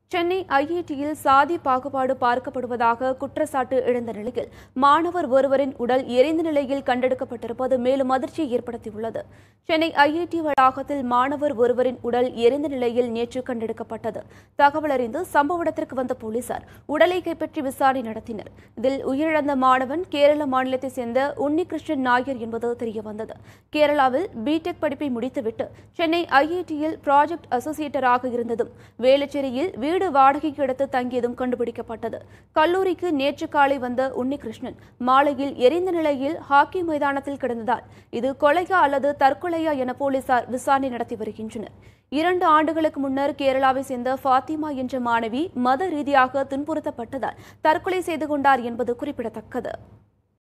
சென்னை ஐஐடியில் சாதி பாகுபாடு பார்க்கப்படுவதாக குற்றச்சாட்டு எழுந்த நிலையில் மாணவர் ஒருவரின் உடல் எரிந்த நிலையில் கண்டெடுக்கப்பட்டிருப்பது மேலும் அதிர்ச்சியை ஏற்படுத்தியுள்ளது சென்னை ஐஐடி வளாகத்தில் மாணவர் ஒருவரின் உடல் எரிந்த நிலையில் நேற்று கண்டெடுக்கப்பட்டது தகவல் அறிந்து சம்பவ இடத்திற்கு வந்த போலீசார் உடலை கைப்பற்றி விசாரணை நடத்தினர் இதில் உயிரிழந்த மாணவன் கேரள மாநிலத்தைச் சேர்ந்த உன்னிகிருஷ்ணன் நாயர் என்பது தெரியவந்தது கேரளாவில் பிடெக் படிப்பை முடித்துவிட்டு சென்னை ஐஐடியில் ப்ராஜெக்ட் அசோசியேட்டராக இருந்ததும் வேளச்சேரியில் வீடு வாடகைக்கு எடுத்து தங்கியதும் கண்டுபிடிக்கப்பட்டது கல்லூரிக்கு நேற்று காலை வந்த உன்னிகிருஷ்ணன் மாலையில் எரிந்த நிலையில் ஹாக்கி மைதானத்தில் கிடந்ததால் இது கொலையா அல்லது தற்கொலையா என போலீசார் விசாரணை நடத்தி வருகின்றனர் இரண்டு ஆண்டுகளுக்கு முன்னர் கேரளாவை சேர்ந்த ஃபாத்திமா என்ற மாணவி மத ரீதியாக துன்புறுத்தப்பட்டதால் தற்கொலை செய்து கொண்டார் என்பது குறிப்பிடத்தக்கது